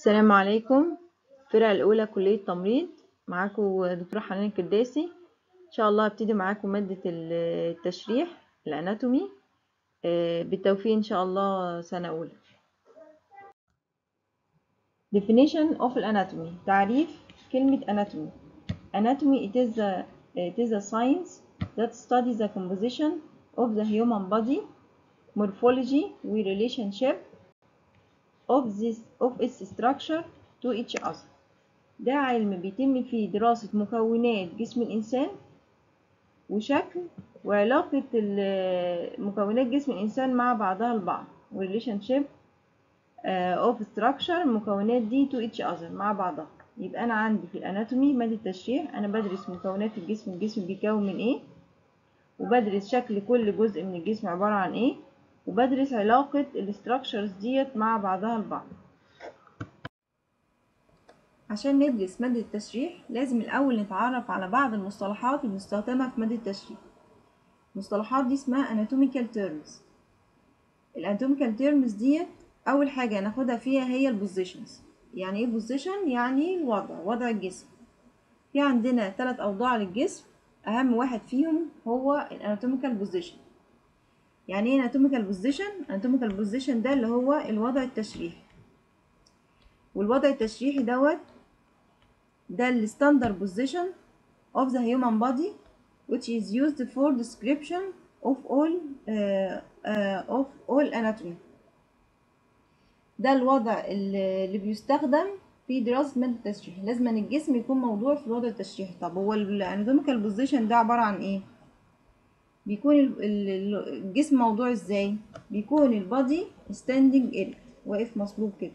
السلام عليكم الفرقة الأولى كلية تمريض معاكم دكتورة حنان الكرداسي إن شاء الله هبتدي معاكم مادة التشريح الأناتومي آه، بالتوفيق إن شاء الله سنة أولى definition of anatomy تعريف كلمة anatomy anatomy it is a, it is a science that studies the composition of the human body morphology with relationship of this of its structure to each other ده علم بيتم فيه دراسة مكونات جسم الإنسان وشكل وعلاقة ال- مكونات جسم الإنسان مع بعضها البعض relationship uh, of structure المكونات دي to each other مع بعضها يبقى أنا عندي في الأناتومي مادة تشريح أنا بدرس مكونات الجسم الجسم بيتكون من إيه وبدرس شكل كل جزء من الجسم عبارة عن إيه وبدرس علاقة الستراكشرز ديت مع بعضها البعض عشان ندرس مادة التشريح لازم الأول نتعرف على بعض المصطلحات المستخدمة في مادة التشريح المصطلحات دي اسمها anatomical terms الاناتوميكال terms ديت أول حاجة هناخدها فيها هي البوزيشنز يعني ايه بوزيشن يعني الوضع وضع الجسم في عندنا ثلاث أوضاع للجسم أهم واحد فيهم هو الاناتوميكال بوزيشن يعني ايه anatomical position anatomical position ده اللي هو الوضع التشريحي والوضع التشريحي دوت ده ال standard position of the human body which is used for description of all uh, uh, of all anatomy ده الوضع اللي اللي بيستخدم في دراسة مادة التشريح لازم أن الجسم يكون موضوع في الوضع التشريحي طب هو ال anatomical position ده عبارة عن ايه بيكون ال- ال- الجسم موضوع ازاي بيكون البادي standing erect واقف مصلوب كده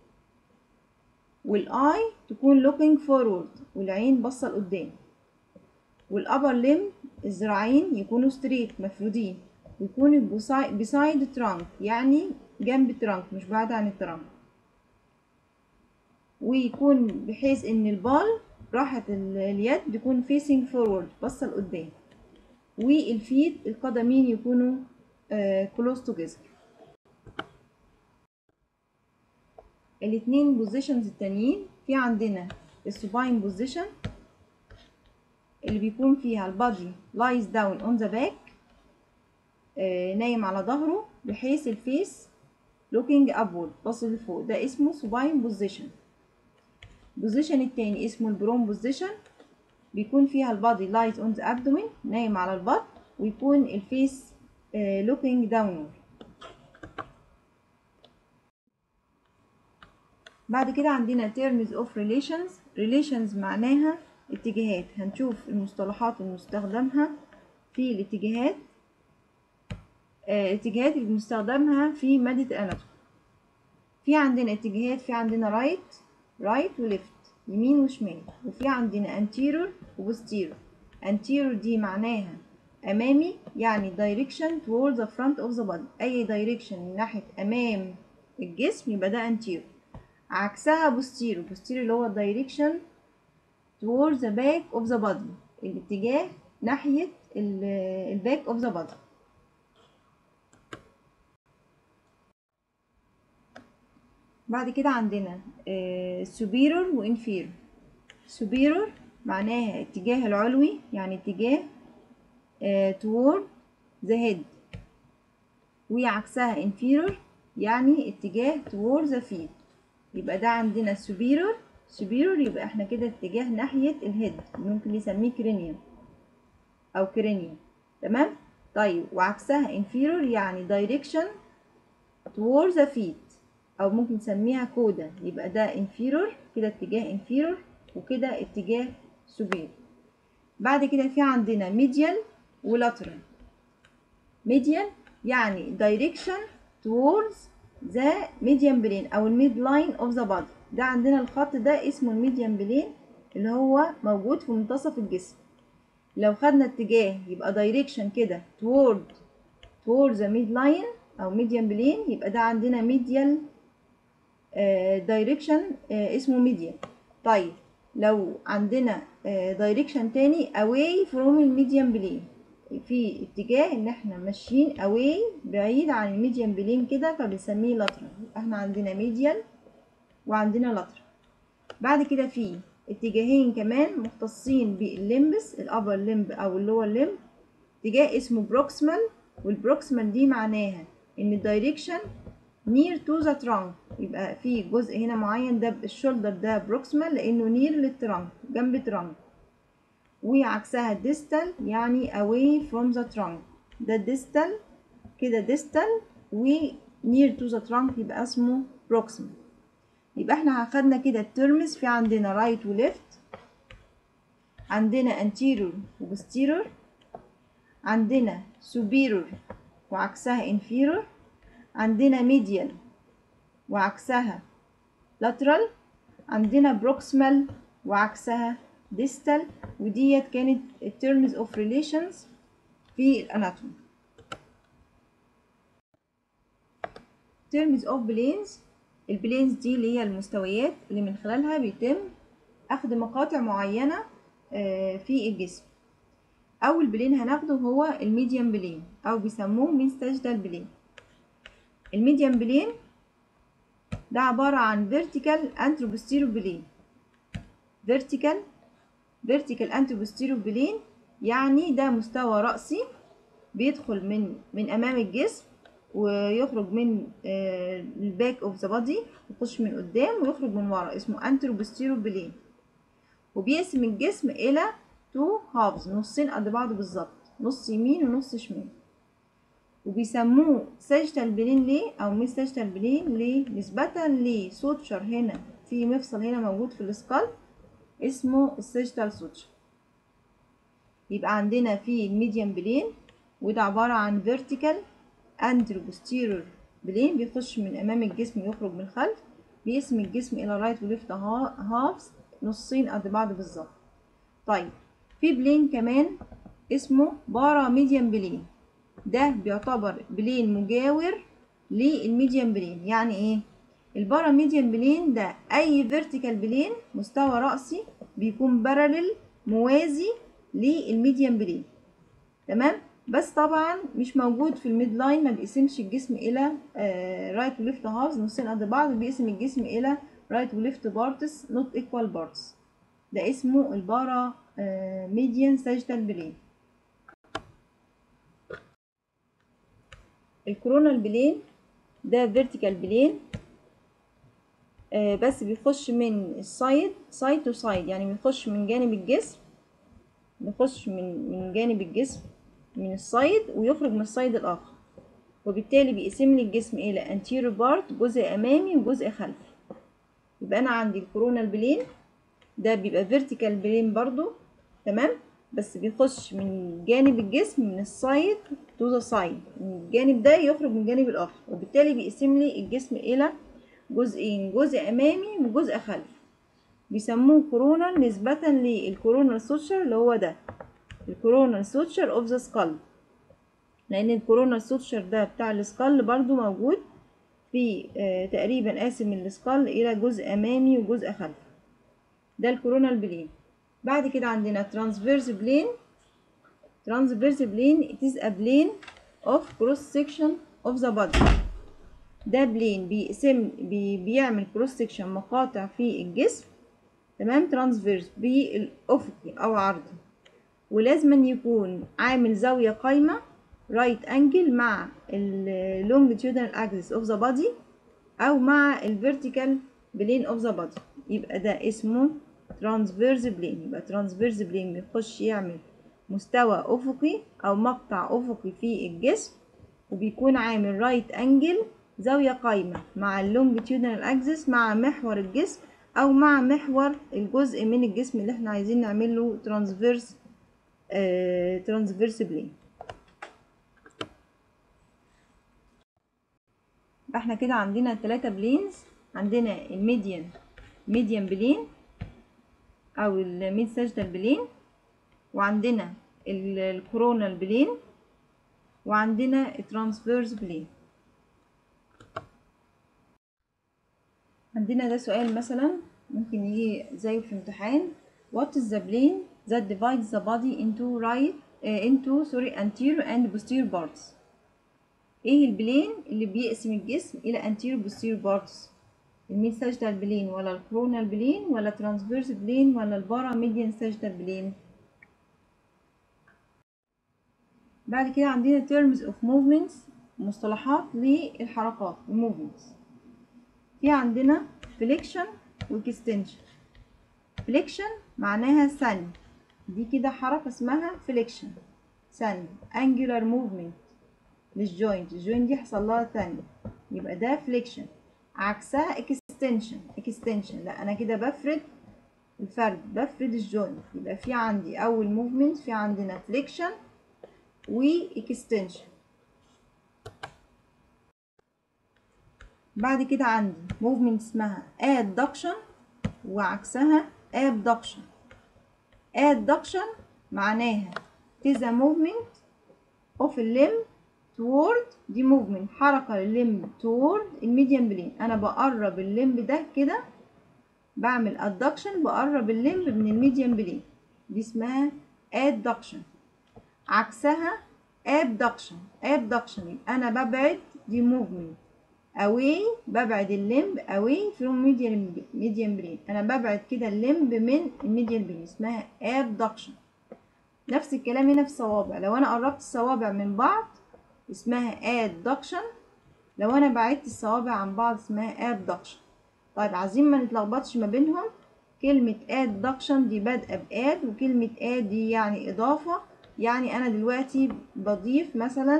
والاي تكون looking forward والعين باصه لقدام والابر ليم الذراعين يكونوا straight مفرودين ويكونوا beside trunk يعني جنب ترانك مش بعاد عن الترانك ويكون بحيث ان البال راحة ال- اليد تكون facing forward باصه لقدام والفيت القدمين يكونوا آه close together الاتنين بوزيشنز التانيين في عندنا السوباين بوزيشن اللي بيكون فيها البادي lies down on the back آه نايم على ظهره بحيث الفيس looking upward باص لفوق ده اسمه سوباين بوزيشن البوزيشن التاني اسمه البرون بوزيشن بيكون فيها البادي lies on the abdomen نايم على البطن ويكون الفيس آه looking downward بعد كده عندنا terms of relations relations معناها اتجاهات هنشوف المصطلحات المستخدمها في الاتجاهات آه، الاتجاهات اللي بنستخدمها في مادة الاناتومي في عندنا اتجاهات في عندنا right right و left يمين وشمال وفي عندنا anterior و posterior anterior دي معناها امامي يعني direction towards the front of the body اي direction من ناحية امام الجسم يبقى ده anterior عكسها posterior posterior اللي هو direction towards the back of the body الاتجاه ناحية ال back of the body بعد كده عندنا آه، superior و inferior superior معناها اتجاه العلوي يعني اتجاه آه، toward the head وعكسها inferior يعني اتجاه toward the feet يبقى ده عندنا superior superior يبقى احنا كده اتجاه ناحية الهيد ممكن نسميه cranium أو cranium تمام طيب وعكسها inferior يعني direction towards the feet أو ممكن نسميها كودا يبقى ده inferior كده اتجاه inferior وكده اتجاه superior بعد كده في عندنا medial و lateral medial يعني direction towards the median plane أو الميد line of the body ده عندنا الخط ده اسمه الميديان بلين اللي هو موجود في منتصف الجسم لو خدنا اتجاه يبقى direction كده toward toward the midline أو median plane يبقى ده عندنا medial دايركشن اسمه ميديان طيب لو عندنا دايركشن تاني away from الميديان بلين في اتجاه ان احنا ماشيين away بعيد عن الميديان بلين كده فبنسميه lateral احنا عندنا medial وعندنا لاترال بعد كده في اتجاهين كمان مختصين بالليمبس الابر ليمب او اللور ليمب اتجاه اسمه بروكسمال والبروكسمال دي معناها ان الدايركشن نير تو ذا ترانك يبقى في جزء هنا معين ده الشولدر ده بروكسمال لانه نير للترانك جنب ترانك وعكسها ديستال يعني away from the trunk ده ديستال كده ديستال و near to the trunk يبقى اسمه proximal يبقى احنا اخدنا كده الترمز في عندنا right و left عندنا anterior و posterior عندنا superior وعكسها inferior عندنا medial وعكسها lateral عندنا proximal وعكسها distal وديت كانت terms of relations في الاناتومي terms of planes البلينز دي اللي هي المستويات اللي من خلالها بيتم اخذ مقاطع معينة في الجسم اول بلين هناخده هو الميديان بلين او بيسموه مينستاجدال بلين الميديان بلين ده عبارة عن vertical anteroposterior بلين vertical vertical anteroposterior بلين يعني ده مستوى رأسي بيدخل من من أمام الجسم ويخرج من الباك اوف ذا بادي يخش من قدام ويخرج من ورا اسمه anteroposterior بلين وبيقسم الجسم إلى تو هافز نصين قد بعض بالظبط نص يمين ونص شمال وبيسموه ساجيتال بلين ليه او مش ساجيتال بلين ليه نسبة لسوتشر هنا في مفصل هنا موجود في السكال اسمه الساجيتال سوتشر يبقى عندنا في الميديان بلين وده عبارة عن فيرتيكال اندرو بوستيرور بلين بيخش من امام الجسم ويخرج من الخلف بيقسم الجسم الى رايت وليفت هافز نصين قد بعض بالظبط طيب في بلين كمان اسمه بارا ميديان بلين ده بيعتبر بلين مجاور للميديان بلين يعني ايه البارا ميديان بلين ده اي فيرتيكال بلين مستوى رأسي بيكون باراليل موازي للميديان بلين تمام بس طبعا مش موجود في الميد لاين ما بيقسمش الجسم الى رايت وليفت هافز نصين قد بعض بيقسم الجسم الى رايت وليفت بارتس نوت ايكوال بارتس ده اسمه البارا ميديان ساجيتال بلين الكورونال بلين ده فيرتيكال بلين آه بس بيخش من السايد سايد تو سايد يعني بيخش من جانب الجسم بيخش من من جانب الجسم من السايد ويخرج من السايد الاخر وبالتالي بيقسم لي الجسم الى anterior part جزء امامي وجزء خلفي يبقى انا عندي الكورونال بلين ده بيبقى فيرتيكال بلين برضو تمام بس بيخش من جانب الجسم من السايد تو ذا سايد من الجانب ده يخرج من الجانب الاخر وبالتالي بيقسم لي الجسم الى جزئين جزء امامي وجزء خلفي بيسموه كورونال نسبة للكورونال سوتشر اللي هو ده الكورونال سوتشر اوف ذا سكال لان الكورونال سوتشر ده بتاع السكال برضو موجود في آه تقريبا قاسم السكال الى جزء امامي وجزء خلفي ده الكورونال بلين بعد كده عندنا ترانسفيرس بلين ترانسفيرس بلين it is a plane of cross section of the body ده بلين بيقسم بي بيعمل كروس سيكشن مقاطع في الجسم تمام ترانسفيرس بالافقي او عرضي ولازم يكون عامل زاويه قايمه رايت انجل مع اللونجيتودينال اكسس اوف ذا بادي او مع الفيرتيكال بلين اوف ذا بادي يبقى ده اسمه ترانسفيرس بلين يبقى ترانسفيرس بلين بيخش يعمل مستوى افقي او مقطع افقي في الجسم وبيكون عامل رايت انجل زاوية قايمة مع اللونجيتودينال اكسس مع محور الجسم او مع محور الجزء من الجسم اللي احنا عايزين نعمل له ترانسفيرس آه ترانسفيرس بلين احنا كده عندنا ثلاثة بلينز عندنا الميديان ميديان بلين او الميد ساجيتال بلين وعندنا الكورونال بلين وعندنا الترانسفيرس بلين عندنا ده سؤال مثلا ممكن يجي زي في امتحان what is the plane that divides the body into right uh, into sorry anterior and posterior parts ايه البلين اللي بيقسم الجسم الى anterior posterior parts الميد ساجيتال بلين ولا الكورونال بلين ولا ترانسفيرس بلين ولا البارا ميديان ساجيتال بلين بعد كده عندنا terms of movements مصطلحات للحركات movements في عندنا flexion و extension flexion معناها ثاني دي كده حركة اسمها flexion ثاني angular movement للجوينت الجوينت دي حصل لها ثاني يبقى ده flexion عكسها extension extension لا انا كده بفرد الفرد بفرد الجوينت يبقى في عندي اول movement في عندنا flexion و extension بعد كده عندي movement اسمها adduction وعكسها abduction adduction معناها is a movement of a limb toward دي movement حركة لللمب toward الميديان بلين أنا بقرب اللمب ده كده بعمل adduction بقرب اللمب من الميديان بلين دي اسمها adduction عكسها abduction abduction أنا ببعد دي movement away ببعد اللمب away from median median brain أنا ببعد كده اللمب من الميديان برين اسمها abduction نفس الكلام هنا في الصوابع لو أنا قربت الصوابع من بعض اسمها adduction لو أنا بعدت الصوابع عن بعض اسمها abduction طيب عايزين ما نتلخبطش ما بينهم كلمة adduction دي بادئة باد وكلمة add دي يعني إضافة يعني أنا دلوقتي بضيف مثلا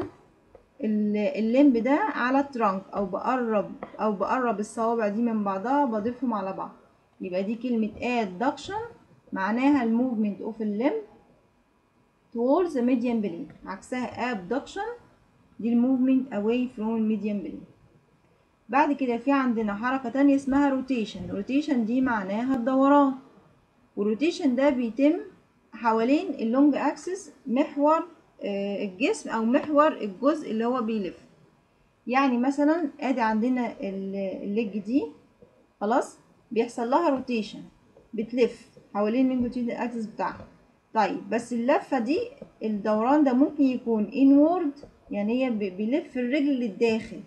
اللمب ده على الترانك او بقرب او بقرب الصوابع دي من بعضها بضيفهم على بعض يبقى دي كلمة adduction معناها الموفمنت اوف اللمب towards the median plane عكسها abduction دي الموفمنت away from الميديان plane بعد كده في عندنا حركة تانية اسمها روتيشن روتيشن دي معناها الدوران والروتيشن ده بيتم حوالين اللونج اكسس محور الجسم او محور الجزء اللي هو بيلف يعني مثلا ادي عندنا الليج دي خلاص بيحصل لها روتيشن بتلف حوالين اللونجيتيود اكسس بتاعها طيب بس اللفه دي الدوران ده ممكن يكون انورد يعني هي بيلف الرجل للداخل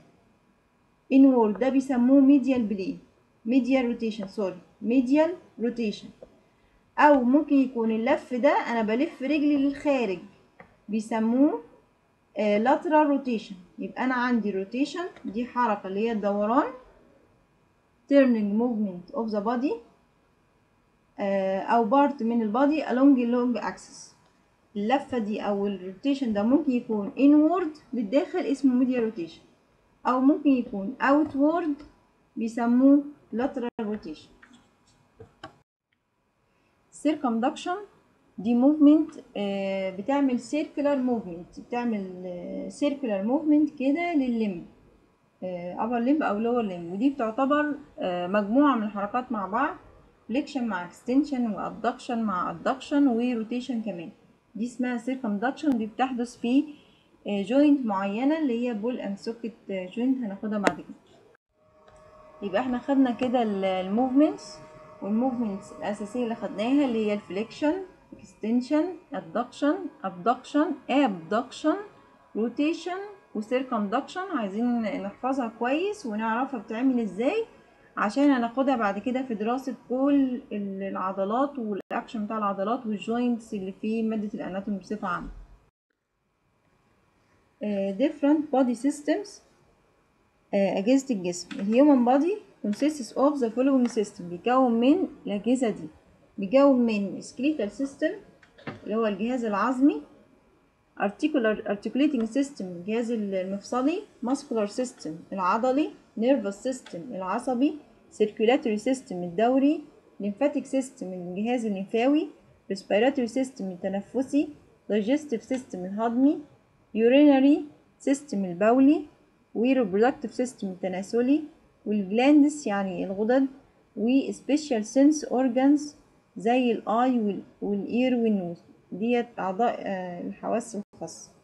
انورد ده بيسموه ميديال بلين ميديال روتيشن سوري ميديال روتيشن او ممكن يكون اللف ده انا بلف رجلي للخارج بيسموه آه lateral rotation يبقى أنا عندي rotation دي حركة اللي هي الدوران turning movement of the body آه أو part من البادي along a long axis اللفة دي أو الروتيشن ده ممكن يكون inward للداخل اسمه medial rotation أو ممكن يكون outward بيسموه lateral rotation circumduction دي موفمنت بتعمل سيركلر موفمنت بتعمل سيركلر موفمنت كده لللمب upper limb او lower limb ودي بتعتبر مجموعة من الحركات مع بعض فليكشن مع extension وابدكشن مع adduction وروتيشن كمان دي اسمها circumduction دي بتحدث في جوينت معينة اللي هي بول اند سوكت جوينت هناخدها بعد كده يبقى احنا خدنا كده الموفمنتس والموفمنتس الأساسية اللي خدناها اللي هي الفليكشن extension adduction abduction abduction rotation و circumduction عايزين نحفظها كويس ونعرفها بتعمل ازاي عشان هناخدها بعد كده في دراسة كل العضلات والاكشن بتاع العضلات والجوينتس اللي في مادة الاناتومي بصفة عامة uh, different body systems uh, أجهزة الجسم الهيومن body consists of the following system بيكون من الأجهزة دي بيكون من skeletal system اللي هو الجهاز العظمي articular articulating system الجهاز المفصلي muscular system العضلي nervous system العصبي circulatory system الدوري lymphatic system الجهاز الليمفاوي respiratory system التنفسي digestive system الهضمي urinary system البولي و reproductive system التناسلي والجلاندس يعني الغدد و special sense organs زي الاي والاير والنوز ديت اعضاء الحواس الخاصه